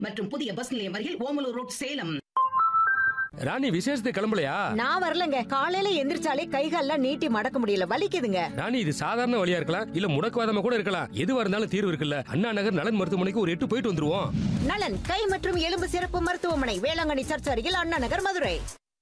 மற்றும் புதிய பஸ் நிலையம் அருகில் ஓமலூர் ரோட் சேலம் ராணி விசேஷத்துக்கு கிளம்பலையா நான் வரலங்க காலையில எந்திரிச்சாலே கைகால்லாம் நீட்டி மடக்க முடியல வலிக்குதுங்க ராணி இது சாதாரண வழியா இருக்கலாம் இல்ல முடக்குவாதமா கூட இருக்கலாம் எதுவா இருந்தாலும் தீர்வு இருக்குல்ல அண்ணா நகர் நலன் மருத்துவமனைக்கு ஒரு எட்டு போயிட்டு வந்துருவோம் நலன் கை மற்றும் எலும்பு சிறப்பு மருத்துவமனை வேளாங்கண்ணி சர்ச் அருகில் அண்ணா நகர் மதுரை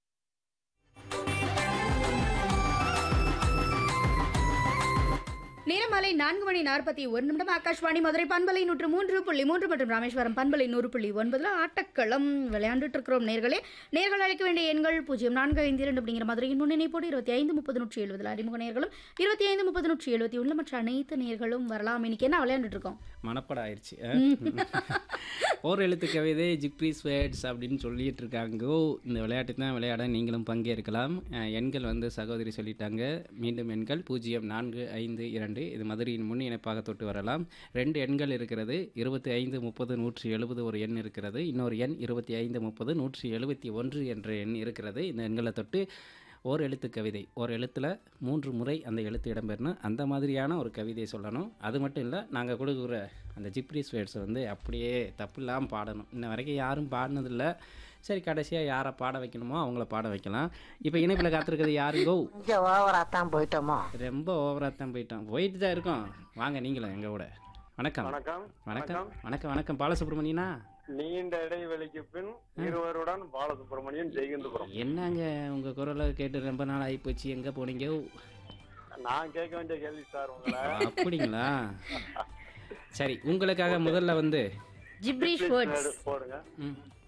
நேரமாலை நான்கு மணி நாற்பத்தி ஒரு நிமிடம் ஆகாஷ்வாணி மதுரை பண்பலை நூற்று மூன்று புள்ளி மூன்று மற்றும் ராமேஸ்வரம் பண்பலை நூறு புள்ளி ஒன்பதுல ஆட்டக்களம் விளையாண்டுட்டு இருக்கிறோம் நேர்களே நேர்கள் அழைக்க வேண்டிய எண்கள் பூஜ்ஜியம் நான்கு ஐந்து இரண்டு அப்படிங்கிற மதுரையின் முன்னிணைப்போடு இருபத்தி ஐந்து முப்பது நூற்றி எழுபதுல அறிமுக நேர்களும் இருபத்தி ஐந்து முப்பது நூற்றி எழுபத்தி உள்ள மற்ற அனைத்து நேர்களும் வரலாம் இன்னைக்கு என்ன விளையாண்டுட்டு இருக்கோம் மனப்படம் ஆயிடுச்சு ஓர் எழுத்து கவிதை ஜிப்ரிஸ் வேர்ட்ஸ் அப்படின்னு சொல்லிட்டு இருக்காங்க இந்த விளையாட்டு தான் விளையாட நீங்களும் பங்கேற்கலாம் அஹ், எண்கள் வந்து சகோதரி சொல்லிட்டாங்க மீண்டும் எண்கள் பூஜ்ஜியம் நான்கு ஐந்து இரண்டு இது மதுரையின் முன் இணைப்பாக தொட்டு வரலாம் ரெண்டு எண்கள் இருக்கிறது இருபத்தி ஐந்து முப்பது நூற்றி எழுபது ஒரு எண் இருக்கிறது இன்னொரு எண் இருபத்தி ஐந்து முப்பது நூற்றி எழுபத்தி ஒன்று என்ற எண் இருக்கிறது இந்த எண்களை தொட்டு ஓர் எழுத்து கவிதை ஒரு எழுத்தில் மூன்று முறை அந்த எழுத்து இடம்பெறணும் அந்த மாதிரியான ஒரு கவிதை சொல்லணும் அது மட்டும் இல்லை நாங்கள் கொடுக்குற அந்த ஜிப்ரிஸ் வேர்ட்ஸை வந்து அப்படியே தப்பு இல்லாமல் பாடணும் இன்ன வரைக்கும் யாரும் பாடினதில்ல சரி கடைசியாக யாரை பாட வைக்கணுமோ அவங்கள பாட வைக்கலாம் இப்போ இணைப்பில் காத்திருக்கிறது யாருங்கோ கொஞ்சம் ஓவரா தான் போயிட்டோமோ ரொம்ப ஓவராக தான் போயிட்டோம் போயிட்டு தான் இருக்கோம் வாங்க நீங்களும் எங்கள் கூட வணக்கம் வணக்கம் வணக்கம் வணக்கம் வணக்கம் பாலசுப்ரமணியனா நீண்ட இடைவெளிக்கு பின் இருவருடன் பாலசுப்ரமணியன் ஜெயகந்தபுரம் என்னங்க உங்கள் குரலை கேட்டு ரொம்ப நாள் ஆகிப்போச்சு எங்கே போனீங்க நான் கேட்க வேண்டிய கேள்வி சார் உங்களை அப்படிங்களா சரி உங்களுக்காக முதல்ல வந்து ஜிப்ரிஷ் வேர்ட்ஸ் போடுங்க ம்